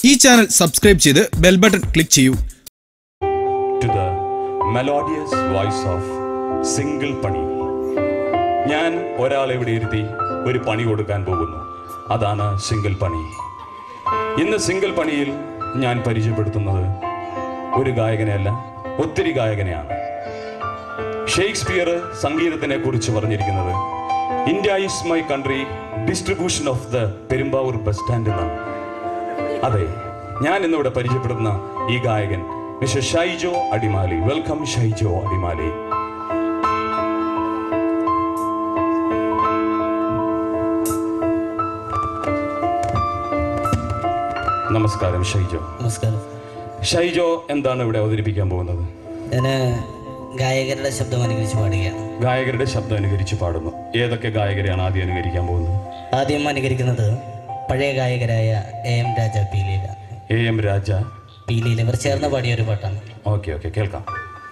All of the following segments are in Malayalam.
ഈ ചാനൽ സബ്സ്ക്രൈബ് ചെയ്ത് ബെൽ ബട്ടൺ ക്ലിക്ക് ചെയ്യൂ to the melodious voice of single പണി ഞാൻ ഒരാളെ ഇവിടെ ഇരുത്തി ഒരു പണി കൊടുക്കാൻ പോകുന്നു അതാണ് സിംഗിൾ പണി ഇന്ന് സിംഗിൾ പണിയിൽ ഞാൻ പരിചയപ്പെടുത്തുന്നത് ഒരു ഗായകനെയല്ല ഒത്തിരി ഗായകനെയാണ് ഷേക്സ്പിയർ സംഗീതത്തിനെ കുറിച്ച് പറഞ്ഞിരിക്കുന്നത് India is my country distribution of the Perumbavoor bus stand എന്നാണ് അതെ ഞാൻ ഇന്നിവിടെ പരിചയപ്പെടുന്ന ഈ ഗായകൻ മിസ്റ്റർ ഷൈജോ അടിമാലി വെൽക്കം ഷൈജോ അടിമാലി നമസ്കാരം ഷൈജോ നമസ്കാരം ഷൈജോ എന്താണ് ഇവിടെ അവതരിപ്പിക്കാൻ പോകുന്നത് ഞാൻ ഗായകരുടെ ശബ്ദം അനുകരിച്ച് പാടുകയാണ് ഗായകരുടെ ശബ്ദം അനുകരിച്ച് പാടുന്നു ഏതൊക്കെ ഗായകരെയാണ് ആദ്യം അനുകരിക്കാൻ പോകുന്നത് ആദ്യം അനുകരിക്കുന്നത് പഴയ ഗായകരായ A M Raja P Leela A M Raja P Leela ഇവർ ചേർന്ന് പാടിയ ഒരു പാട്ടാണ് ഓക്കെ ഓക്കെ കേൾക്കാം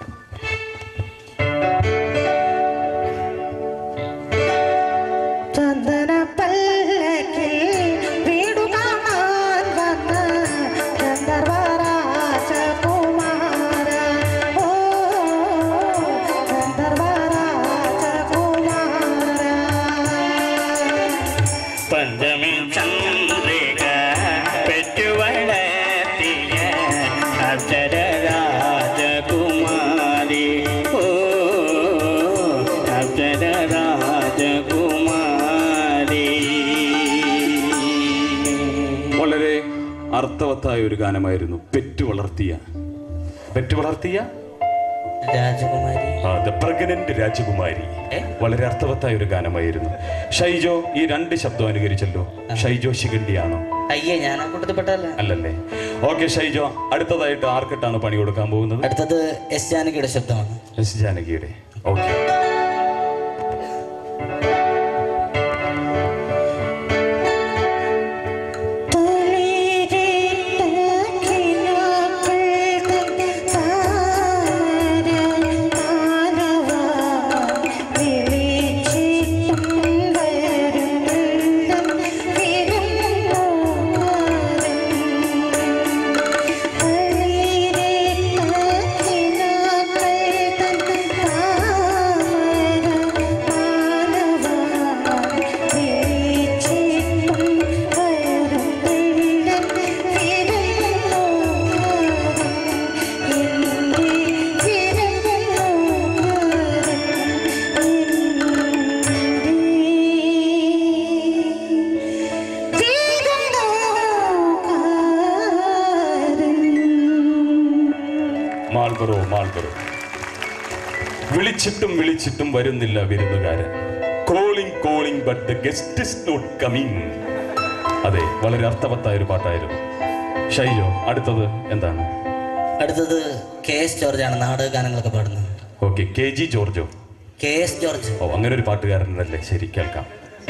ചന്ദന പല്ലക്കിൽ വീടു കാണാൻ വന്ന ഗന്ധർവരാജകുമാര ഓ ഗന്ധർവരാജകുമാര പഞ്ചമി ചന്ദ്രിക പെറ്റുവളർത്തിയ അക്ഷര രാജകുമാരി ഓ അക്ഷര രാജകുമാരി വളരെ അർത്ഥവത്തായ ഒരു ഗാനമായിരുന്നു പെറ്റു വളർത്തിയ പെറ്റു വളർത്തിയ രാജകുമാരി ദ പ്രഗ്നന്റ് രാജകുമാരി ഏ? വളരെ അർത്ഥവത്തായ ഒരു ഗാനമായിരുന്നു ഷൈജോ ഈ രണ്ട് ശബ്ദം അനുകരിച്ചല്ലോ ഷൈജോ ശിഖണ്ഡിയാണോ അയ്യേ ഞാൻ ആ കൂട്ടത്തിൽപ്പെട്ടല്ല അല്ലല്ലേ ഓക്കെ ഷൈജോ അടുത്തതായിട്ട് ആർക്കിട്ടാണ് പണി കൊടുക്കാൻ പോകുന്നത് അടുത്തത് എസ് ജാനകിയുടെ ശബ്ദമാണ് എസ് ജാനകിയുടെ ഓക്കെ മാൾബറോ മാൾബറോ വിളിച്ചിട്ടും വിളിച്ചിട്ടും വരുന്നില്ല വിരുന്നുകാരൻ calling calling but the guest is not coming അതെ വളരെ അർത്ഥവത്തായ ഒരു പാട്ടായിരുന്നു ഷൈജോ അടുത്തത് എന്താണ് അടുത്തത് കെ എസ് ജോർജ് ആണ് നാടക ഗാനങ്ങളൊക്കെ പാടുന്നത് ഓക്കെ കെ ജി ജോർജോ കെ എസ് ജോർജ് ഓ അങ്ങനെ ഒരു പാട്ടുകാരനല്ലേ ശരി കേൾക്കാം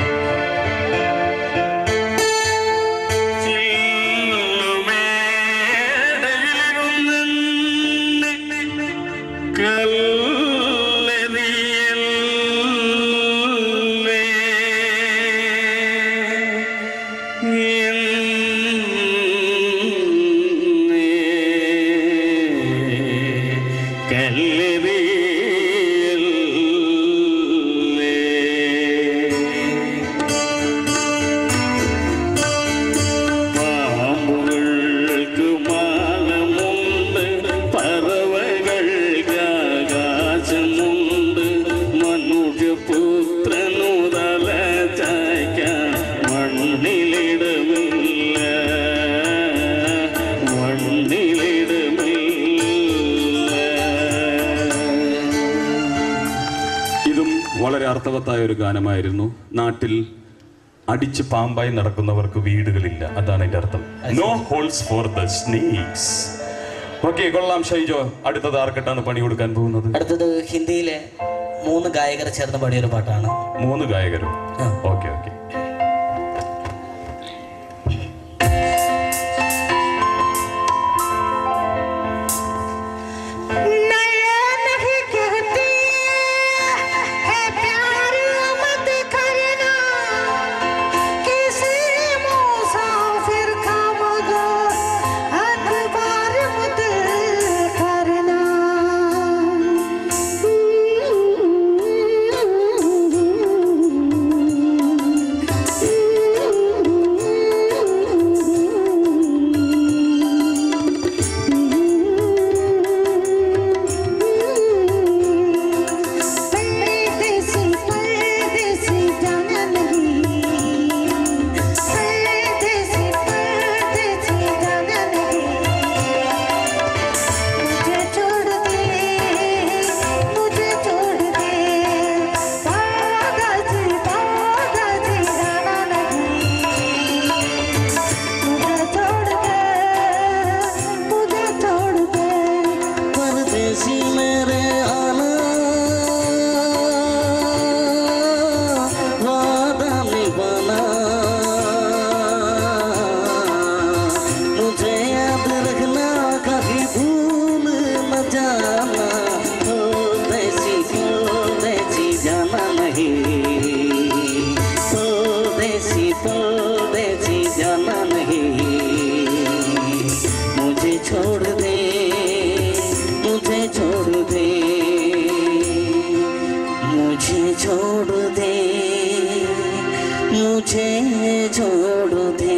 പാമ്പുകൾക്ക് മാനമുണ്ട് പറവകൾക്ക് ആകാശമുണ്ട് മനുഷ്യപുത്രനു തല ചായ്ക്കാൻ മണ്ണിലിടമില്ല മണ്ണിലിടമില്ല ഇതും വളരെ അർത്ഥവത്തായ ഒരു ഗാനമായിരുന്നു നാട്ടിൽ അടിച്ച് പാമ്പായി നടക്കുന്നവർക്ക് വീടുകളില്ല അതാണ് അതിന്റെ അർത്ഥം no holes for the snakes okay കൊള്ളാം ഷൈജോ അടുത്തത് ആർക്കിട്ടാണ് പണി കൊടുക്കാൻ പോകുന്നത് അടുത്തത് ഹിന്ദിയിലെ മൂന്ന് ഗായകർ ചേർന്ന് പാടിയ ഒരു പാട്ടാണ് മൂന്ന് ഗായകരും ആ. ഓക്കെ ഓക്കെ नया नहीं कहती है प्यार मत करना किसी मुसाफिर का मगर तुझे छोड़ दे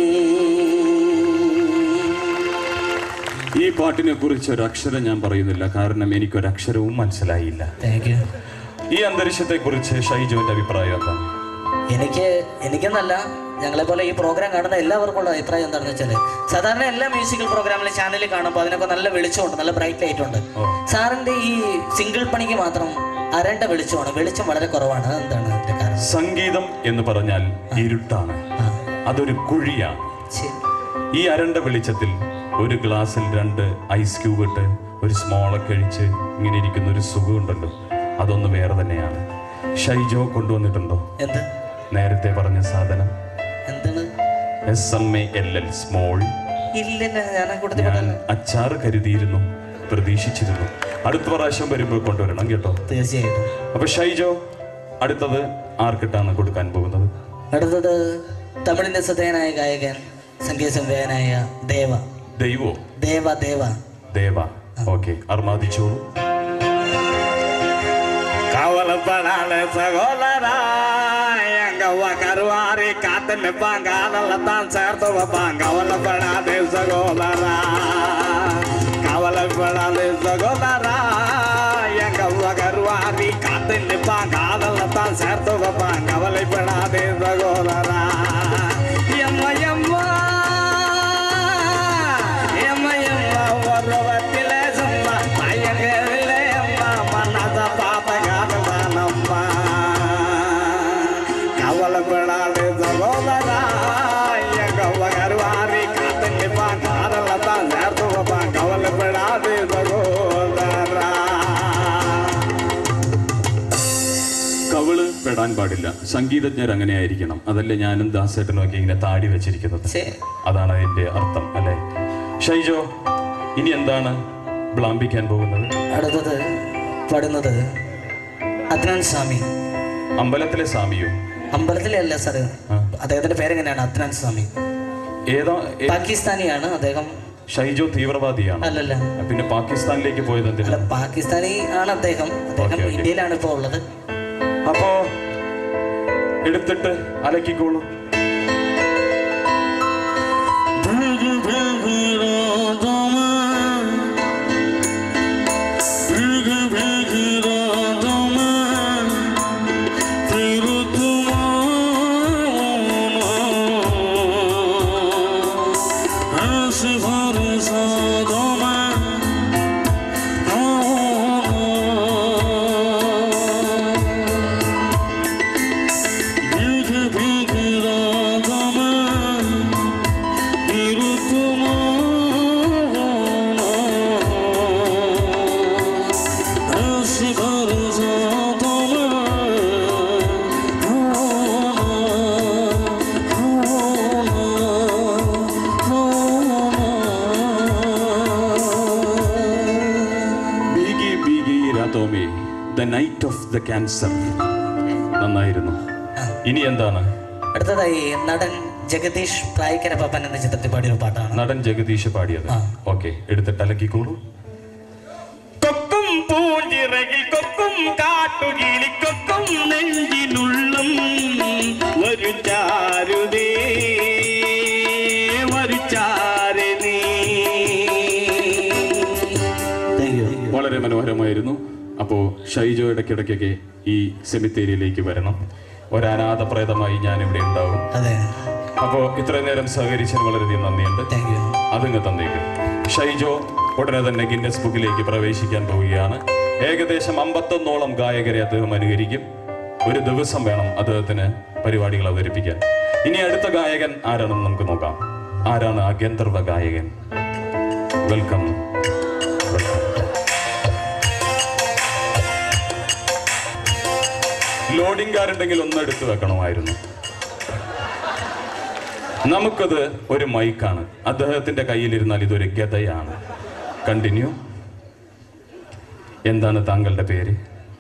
ഈ പാട്ടിനെ കുറിച്ച് ഒരു അക്ഷരം ഞാൻ പറയുന്നില്ല കാരണം എനിക്കൊരക്ഷരവും മനസ്സിലായില്ല താങ്ക് യു ഈ അന്തരീക്ഷത്തെ കുറിച്ച് ഷൈജുവിന്റെ അഭിപ്രായം എന്താണ് എനിക്ക് എനിക്കെന്നല്ല ഞങ്ങളെ പോലെ ഈ പ്രോഗ്രാം കാണുന്ന എല്ലാവർക്കും ഉള്ള അഭിപ്രായം എന്താണെന്ന് വെച്ചാൽ സാധാരണ എല്ലാ മ്യൂസിക്കൽ പ്രോഗ്രാമിലും ചാനലിൽ കാണുമ്പോൾ അതിനൊക്കെ നല്ല വെളിച്ചമുണ്ട് നല്ല ബ്രൈറ്റ് ലൈറ്റ് ഉണ്ട് ഓ. സാറിന്റെ ഈ സിംഗിൾ പണിക്ക് മാത്രം അരണ്ട വെളിച്ചമാണ് വെളിച്ചം വളരെ കുറവാണ് അതെന്താണ് അതിന്റെ കാരണം സംഗീതം എന്ന് പറഞ്ഞാൽ ഇരുട്ടാണ് ആ അതൊരു കുഴിയാണ് ശരി ഈ അരണ്ട വെളിച്ചത്തിൽ ഒരു ഗ്ലാസ്സിൽ രണ്ട് ഐസ് ക്യൂബ് ഇട്ട് ഒരു സ്മോളൊക്കെ കഴിച്ച് ഇങ്ങനെ ഇരിക്കുന്ന ഒരു സുഖമുണ്ടല്ലോ അതൊന്ന് വേറെ തന്നെയാണ് ഷൈജോ കൊണ്ടുവന്നിട്ടുണ്ടോ എന്ത് നേരത്തെ പറഞ്ഞ സാധനം എന്താണ് S M A L L small ഇല്ലില്ല ഞാൻ കൂടുതൽ ഞാൻ അച്ചാറ് കരുതിയിരുന്നു പ്രതീക്ഷിച്ചിരുന്നു അടുത്ത പ്രാവശ്യം വരുമ്പോൾ കൊണ്ടുവരണം കേട്ടോ തീർച്ചയായിട്ടും അപ്പൊ ഷൈജോ അടുത്തത് ആർക്കിട്ടാണ് കൊടുക്കാൻ പോകുന്നത് അടുത്തത് തമിഴിന്റെ ശ്രദ്ധേയനായ ഗായകൻ സംഗീത സംവിധായകനായ ദേവ ദൈവോ ദേവ ദേവ ദേവ ഓക്കെ അർമാദിച്ചോളൂ கவலைப்படாத சகோதரா எங்க கருவாரி காத்து நிப்பாங்க அதெல்லாம் தான் சேர்த்து வைப்பாங்க கவலைப்படாதே சகோதரா கவலைப்படாதே சகோதரா எங்க கருவாரி காத்து நிப்பாங்க அதெல்லாம் தான் சேர்த்து வைப்பாங்க கவலைப்படாதே சகோதரா எம்மா எம்மா எம்மா எம்மா ஒருவத்திலே சும்மா பயங்கரிலே அம்மா மனத பார்த்த காதலானம்மா கவலைப்படாது சகோதரா எங்க கருவாரி காத்து நிப்பான் காதல தான் சேர்த்து வைப்பான் கவலைப்படாது சகோதரா കവള് പെടാൻ പാടില്ല സംഗീതജ്ഞർ അങ്ങനെ ആയിരിക്കണം അതല്ലേ ഞാനും ദാസേട്ടനും ഒക്കെ ഇങ്ങനെ താടി വെച്ചിരിക്കുന്നത് ശരി. അതാണ് അതിന്റെ അർത്ഥം അല്ലേ ഷൈജോ ഇനി എന്താണ് ബ്ലാംബിക്കാൻ പോകുന്നത് അടുത്തത് പാടുന്നത് അദ്നാൻ സ്വാമി അമ്പലത്തിലെ സ്വാമിയോ അമ്പലത്തിലെ അല്ല സാറ് ആ. അദ്ദേഹത്തിന്റെ പേരെങ്ങനെയാണ് അദ്നാൻ സ്വാമി ഏതാ ഏ- പാകിസ്ഥാനിയാണ് അദ്ദേഹം ഷൈജോ തീവ്രവാദിയാണ് അല്ലല്ല പിന്നെ പാകിസ്ഥാനിലേക്ക് പോയത് അല്ല എന്തിനാ പാകിസ്ഥാനി ആണ് അദ്ദേഹം അദ്ദേഹം ഓക്കേ, ഓക്കേ. ഇന്ത്യയിലാണ് ഇപ്പോൾ ഉള്ളത് അപ്പോ എടുത്തിട്ട് അലക്കിക്കോളൂ ബീഗി ബീഗി രാതോമി the night of the cancer നന്നായിരുന്നു ഇനി എന്താണ് അടുത്തതായി നടൻ ജഗദീഷ് പ്രായക്കര പപ്പൻ എന്ന ചിത്രത്തിൽ പാടിയ ഒരു പാട്ടാണ് നടൻ ജഗദീഷ് പാടിയത് ആ. ഓക്കെ എടുത്തിട്ട് അലക്കിക്കോളൂ കൊക്കും പൂഞ്ചിറകിൽ കൊക്കും കാട്ടുകിളി കൊക്കും നെഞ്ചിനുള്ളും ഒരു ചാരുതേ ഒരു ചാരുതേ താങ്ക് യു വളരെ മനോഹരമായിരുന്നു അപ്പോൾ ഷൈജോ ഇടയ്ക്കിടയ്ക്കൊക്കെ ഈ സെമിത്തേരിയിലേക്ക് വരണം ഒരനാഥ പ്രേതമായി ഞാൻ ഇവിടെ ഉണ്ടാവും അതെ അപ്പോൾ ഇത്രയും നേരം സഹകരിച്ചതിന് വളരെയധികം നന്ദിയുണ്ട് താങ്ക് യു അതിങ്ങ് തന്നേക്ക് ഷൈജോ ഉടനെ തന്നെ ഗിന്നസ് ബുക്കിലേക്ക് പ്രവേശിക്കാൻ പോവുകയാണ് ഏകദേശം അമ്പത്തൊന്നോളം ഗായകരെ അദ്ദേഹം അനുകരിക്കും ഒരു ദിവസം വേണം അദ്ദേഹത്തിന് പരിപാടികൾ അവതരിപ്പിക്കാൻ ഇനി അടുത്ത ഗായകൻ ആരാണെന്ന് നമുക്ക് നോക്കാം ആരാണ് ആ ഗന്ധർവ ഗായകൻ വെൽക്കം വെൽക്കം ലോഡിംഗ് കാറുണ്ടെങ്കിൽ ഒന്ന് എടുത്തു വെക്കണമായിരുന്നു നമുക്കത് ഒരു മൈക്കാണ് അദ്ദേഹത്തിന്റെ കയ്യിലിരുന്നാൽ ഇതൊരു ഗതയാണ് കണ്ടിന്യൂ എന്താണ് താങ്കളുടെ പേര്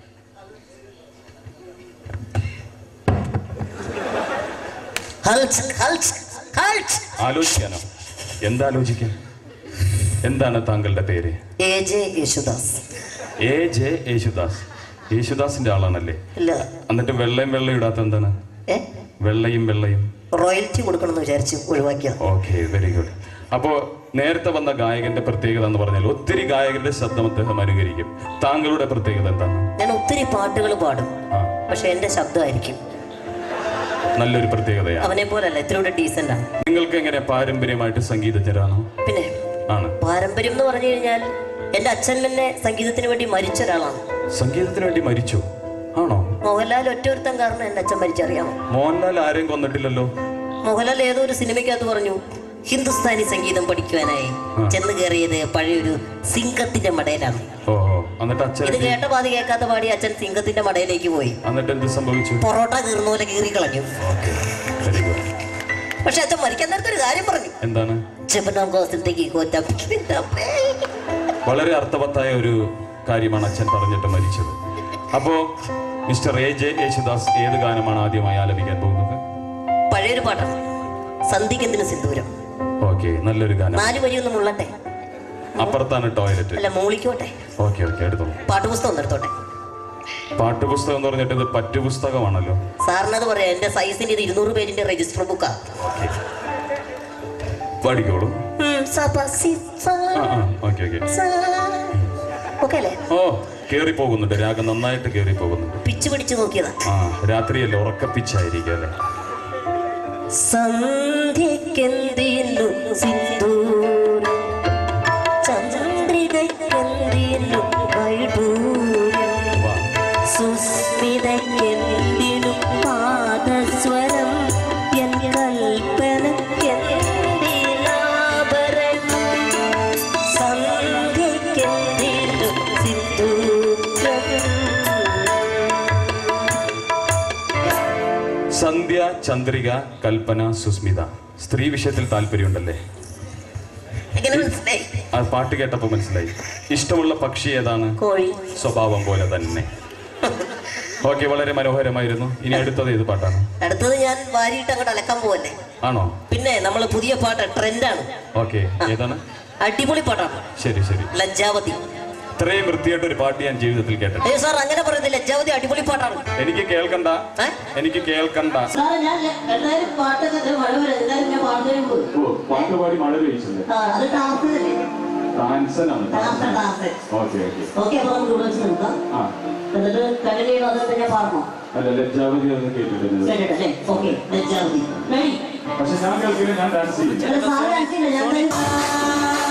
ഹൽച്ച് ഹൽച്ച് ഹൽച്ച് ആലോചിക്കാനോ എന്താലോചിക്കാൻ എന്താണ് താങ്കളുടെ പേര് A J Yesudas A J Yesudas യേശുദാസിന്റെ ആളാണല്ലേ ഇല്ല എന്നിട്ട് വെള്ളയും വെള്ളം ഇടാത്ത എന്താണ് ഏ വെള്ളയും വെള്ളയും റോയൽറ്റി കൊടുക്കണമെന്ന് വിചാരിച്ച് ഒഴിവാക്കിയത് ഓക്കെ വെരി ഗുഡ് അപ്പോൾ നേരത്തെ വന്ന ഗായകന്റെ പ്രത്യേകത എന്ന് പറഞ്ഞാൽ ഒത്തിരി ഗായകരുടെ ശബ്ദം അദ്ദേഹം അനുകരിക്കും താങ്കളുടെ പ്രത്യേകത എന്താണ് ഞാൻ ഒത്തിരി പാട്ടുകൾ പാടും ആ പക്ഷെ എൻ്റെ ശബ്ദമായിരിക്കും നല്ലൊരു പ്രത്യേകതയാണ് അവനെ പോലല്ല ഇത്തിരി കൂടെ ഡീസൻ്റ് ആണ് നിങ്ങൾക്ക് എങ്ങനെ പാരമ്പര്യമായിട്ട് സംഗീതജ്ഞരാണോ പിന്നെ ആണ് പാരമ്പര്യം എന്ന് പറഞ്ഞു കഴിഞ്ഞാൽ എൻ്റെ അച്ഛൻ തന്നെ സംഗീതത്തിന് വേണ്ടി മരിച്ച ഒരാളാണ് സംഗീതത്തിന് വേണ്ടി മരിച്ചു ആണോ മോഹൻലാൽ ഒറ്റൊരുത്തൻ കാരണം എൻ്റെ അച്ഛൻ മരിച്ചറിയാമോ മോഹൻലാൽ ആരെയും കൊന്നിട്ടില്ലല്ലോ മോഹൻലാൽ ഏതോ ഒരു സിനിമയ്ക്കകത്ത് പറഞ്ഞു ഹിന്ദുസ്ഥാനി സംഗീതം പഠിക്കുവാനായി ചെന്ന് കയറിയത് പഴയൊരു സിംഗത്തിന്റെ മടയിലാണ് ഓ ഓ. എന്നിട്ട് ഇത് അച്ഛൻ കേട്ട പാതി കേൾക്കാത്ത പാടി അച്ഛൻ സിംഗത്തിന്റെ മടയിലേക്ക് പോയി എന്നിട്ട് എന്ത് സംഭവിച്ചു പൊറോട്ട കീറുന്ന പോലെ കീറി കളഞ്ഞു ഓക്കെ വെരി ഗുഡ് പക്ഷെ അച്ഛൻ മരിക്കാൻ നേരത്തെ ഒരു കാര്യം പറഞ്ഞു എന്താണ് ചെപ്പനാങ്കോസത്തേക്ക് കോറ്റപ്പിക്കുന്നേ വളരെ അർത്ഥവത്തായ ഒരു കാര്യമാണ് അച്ഛൻ പറഞ്ഞിട്ട് മരിച്ചത് അപ്പോ മിസ്റ്റർ എ ജെ യേശുദാസ് ഏത് ഗാനമാണ് ആദ്യമായി ആലപിക്കാൻ പോകുന്നത് പഴയൊരു പാട്ടാണ് സന്ധിക്കെന്തിന് സിന്ദൂരം ഓക്കെ നല്ലൊരു ഗാനം നാല് വരി ഒന്ന് മുള്ളട്ടെ അപ്പുറത്താണ് ടോയ്ലറ്റ് അല്ല മൂളിക്കോട്ടെ ഓക്കെ ഓക്കെ എടുത്തോളൂ പാട്ടുപുസ്തകം ഒന്ന് എടുത്തോട്ടെ പാഠ്യപുസ്തകം എന്ന് പറഞ്ഞിട്ട് ഇത് പറ്റുപുസ്തകമാണല്ലോ സാറിനത് പറയാം എന്റെ സൈസിന്റെ ഇത് ഇരുന്നൂറ് പേജിന്റെ രജിസ്റ്റർ ബുക്കാ ഓക്കെ പഠിക്കോളൂ ആ ആ ഓക്കെ ഓക്കെ ഓക്കെ അല്ലേ ഓ കേറി പോകുന്നുണ്ട് രാഗം നന്നായിട്ട് കേറി പോകുന്നുണ്ട് പിച്ച് പിടിച്ച് നോക്കിയതാ ആ രാത്രിയല്ലേ ഉറക്കപ്പിച്ചായിരിക്കും അല്ലേ സന്ധ്യക്കെന്തിനു സിന്ദൂരം ചന്ദ്രികയ്ക്കെന്തിനു വൈഡൂര്യം വാ സുസ്മിതയ്ക്കെന്തിനു പാദസ്വരം എൻ കൽപ്പനയ്ക്കെന്തിനാഭരണം സന്ധ്യക്കെന്തിനു സിന്ദൂരം സന്ധ്യ ചന്ദ്രിക കൽപ്പന സുസ്മിത സ്ത്രീ വിഷയത്തിൽ താല്പര്യമുണ്ടല്ലേ എങ്ങനെ മനസ്സിലായി ആ പാട്ട് കേട്ടപ്പോൾ മനസ്സിലായി ഇഷ്ടമുള്ള പക്ഷി ഏതാണ് കോഴി സ്വഭാവം പോലെ തന്നെ ഓക്കെ വളരെ മനോഹരമായിരുന്നു ഇനി അടുത്തത് ഏത് പാട്ടാണ് അടുത്തത് ഞാൻ വാരിയിട്ട് അങ്ങോട്ട് അലക്കാൻ പോവല്ലേ ആണോ പിന്നെ നമ്മൾ പുതിയ പാട്ട് ട്രെൻഡാണ് ഓക്കെ ഏതാണ് അടിപൊളി പാട്ടാണ് ശരി ശരി ലജ്ജാവതി ഇത്രയും വൃത്തിയായിട്ട് ഒരു പാട്ട് ഞാൻ ജീവിതത്തിൽ കേട്ടിട്ടുണ്ട് ഏ സാർ അങ്ങനെ പറയുന്നത് ലജ്ജാവതി അടിപൊളി പാട്ടാണ് എനിക്ക് കേൾക്കണ്ട ഏ? എനിക്ക് കേൾക്കണ്ട സാറേ ഞാൻ എല്ലാവരും പാട്ടൊക്കെ മഴ വരെ എല്ലാവരും ഞാൻ പാടുകയും പോയി പാട്ട് പാടി മഴ പെയ്ച്ചത് ആ അത് ഡാൻസ് തന്നെ ഡാൻസനാണ് dance dance okay okay okay അപ്പൊ നമുക്ക് ഇവിടെ വെച്ച് നിൽക്കാം ആ എന്നിട്ട് കണ്ടിന്യൂ അത് തന്നെ പാടണോ അല്ല ലജ്ജാവതി ഒന്നും കേട്ടിട്ടുണ്ട് കേട്ടിട്ടല്ലേ ഓക്കെ ലജ്ജാവതി റെഡി പക്ഷെ ഞാൻ കേൾക്കില്ല ഞാൻ ഡാൻസ് ചെയ്യില്ല സാറ് ഡാൻസ് ചെയ്യില്ല ഞാൻ തന്നെ-